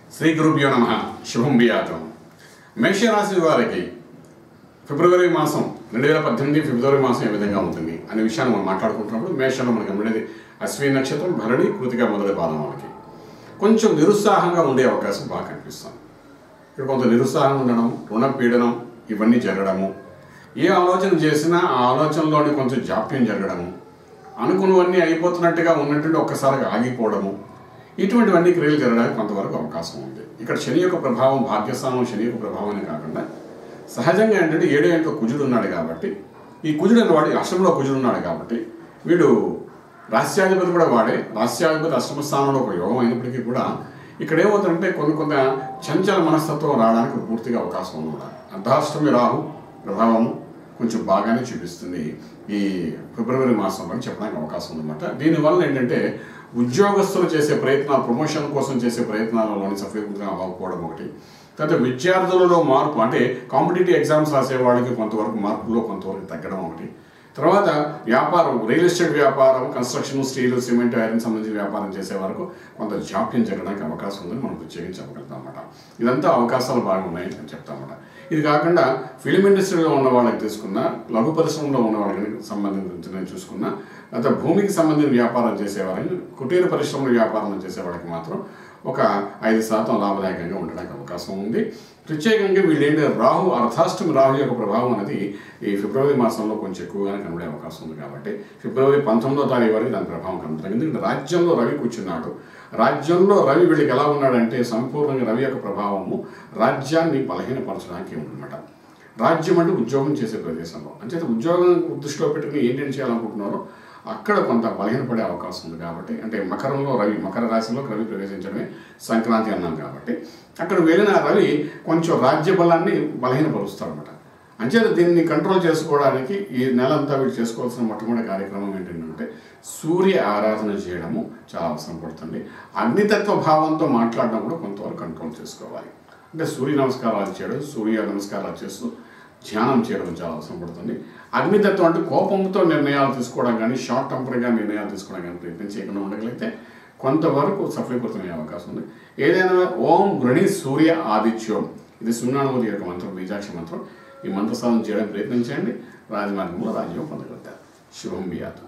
శ్రీ గురుభ్యో నమ శుభం బియాతం మేషరాశి వారికి ఫిబ్రవరి మాసం రెండు వేల పద్దెనిమిది ఫిబ్రవరి మాసం ఏ విధంగా ఉంటుంది అనే విషయాన్ని మనం మాట్లాడుకుంటున్నప్పుడు మేషంలో మనకి ఉండేది అశ్విని నక్షత్రం భరణి కృతిక మొదటి పాదం వాళ్ళకి కొంచెం నిరుత్సాహంగా ఉండే అవకాశం బాగా కనిపిస్తుంది ఇక్కడ కొంత నిరుత్సాహం ఉండడం రుణ పీడనం ఇవన్నీ జరగడము ఏ ఆలోచన చేసినా ఆ ఆలోచనలోని కొంచెం జాప్యం జరగడము అనుకున్నవన్నీ అయిపోతున్నట్టుగా ఉన్నట్టుండి ఒక్కసారిగా ఆగిపోవడము ఇటువంటివన్నీ క్రియలు జరగడానికి కొంతవరకు అవకాశం ఉంది ఇక్కడ శని యొక్క ప్రభావం భాగ్యస్థానం శని యొక్క ప్రభావమే కాకుండా సహజంగా ఏంటంటే ఏడు యొక్క కుజుడు ఉన్నాడు కాబట్టి ఈ కుజుడు అనేవాడు అష్టంలో కుజుడు ఉన్నాడు కాబట్టి వీడు రాస్యాధిపతి కూడా వాడే రాస్యాధిపతి అష్టమ స్థానంలో ఒక యోగం అయినప్పటికీ కూడా ఇక్కడ ఏమవుతుందంటే కొన్ని కొన్ని చంచల మనస్తత్వం రావడానికి పూర్తిగా అవకాశం ఉన్నమాట అర్ధాష్టమి రాహు ప్రభావము కొంచెం బాగానే చూపిస్తుంది ఈ ఫిబ్రవరి మాసంలో అని చెప్పడానికి అవకాశం ఉందన్నమాట దీనివల్ల ఏంటంటే ఉద్యోగస్తులు చేసే ప్రయత్నాలు ప్రమోషన్ కోసం చేసే ప్రయత్నాలలోని సఫలీకృతంగా అవ్వకపోవడం ఒకటి తర్వాత విద్యార్థులలో మార్పు అంటే కాంపిటేటివ్ ఎగ్జామ్స్ రాసే వాళ్ళకి కొంతవరకు మార్పులో కొంతవరకు తగ్గడం ఒకటి తర్వాత వ్యాపారం రియల్ ఎస్టేట్ వ్యాపారం కన్స్ట్రక్షన్ స్టీల్ సిమెంట్ ఐరన్ సంబంధించిన వ్యాపారం చేసే వరకు కొంత జాప్యం జరగడానికి అవకాశం ఉందని మనం ప్రత్యేకించి చెప్పగలుగుతాం అన్నమాట ఇదంతా అవకాశాలు బాగున్నాయి అని చెప్తామన్నమాట ఇది కాకుండా ఫిలిం ఇండస్ట్రీలో ఉన్న వాళ్ళకి తీసుకున్న లఘు పరిశ్రమలో ఉన్న వాళ్ళకి సంబంధించిన చూసుకున్నా లేదా భూమికి సంబంధించిన వ్యాపారం చేసేవాళ్ళని కుటీర పరిశ్రమల వ్యాపారం చేసే వాళ్ళకి మాత్రం ఒక ఐదు శాతం లాభదాయకంగా ఉండడానికి అవకాశం ఉంది ప్రత్యేకంగా వీళ్ళు ఏంటి రాహు అర్ధాష్టమి రాహు యొక్క ప్రభావం అనేది ఈ ఫిబ్రవరి మాసంలో కొంచెం ఎక్కువగానే కనబడే అవకాశం ఉంది కాబట్టి ఫిబ్రవరి పంతొమ్మిదో తారీఖు వరకు దాని ప్రభావం కనబడుతుంది ఎందుకంటే రాజ్యంలో రవి కూర్చున్నాడు రాజ్యంలో రవి వీళ్ళకి ఎలా ఉన్నాడంటే సంపూర్ణంగా రవి యొక్క ప్రభావము రాజ్యాన్ని బలహీనపరచడానికి ఉందన్నమాట రాజ్యం అంటే ఉద్యోగం చేసే ప్రదేశంలో అంచేత ఉద్యోగం దృష్టిలో పెట్టుకుని ఏంటేం చేయాలనుకుంటున్నారో అక్కడ కొంత బలహీనపడే అవకాశం ఉంది కాబట్టి అంటే మకరంలో రవి మకర రాశిలో రవి ప్రవేశించడమే సంక్రాంతి అన్నాం కాబట్టి అక్కడ వెళ్ళిన రవి కొంచెం రాజ్య బలాన్ని బలహీనపరుస్తాడు అనమాట అంచేత దీన్ని కంట్రోల్ చేసుకోవడానికి ఈ నెల అంతా వీళ్ళు చేసుకోవాల్సిన మొట్టమొదటి కార్యక్రమం ఏంటంటే సూర్య ఆరాధన చేయడము చాలా అవసరం పడుతుంది అగ్నితత్వ భావంతో మాట్లాడడం కూడా కొంతవరకు కంట్రోల్ చేసుకోవాలి అంటే సూర్య నమస్కారాలు చేయడం సూర్య నమస్కారాలు చేస్తూ ధ్యానం చేయడం చాలా అవసరం పడుతుంది అగ్నితత్వం అంటే కోపంతో నిర్ణయాలు తీసుకోవడం కానీ షార్ట్ టెంపర్గా నిర్ణయాలు తీసుకోవడం కానీ ప్రయత్నం చేయకుండా ఉండగలిగితే కొంతవరకు సఫలీకృతమయ్యే అవకాశం ఉంది ఏదైనా ఓం గృణి సూర్య ఆదిత్యం ఇది సున్నానుమతి యొక్క మంత్రం బీజాక్షి మంత్రం ఈ మంత్ర సాధన చేయడానికి ప్రయత్నించండి రాజమార్గంలో రాజ్యం పొందగలుగుతారు శుభం బియాతం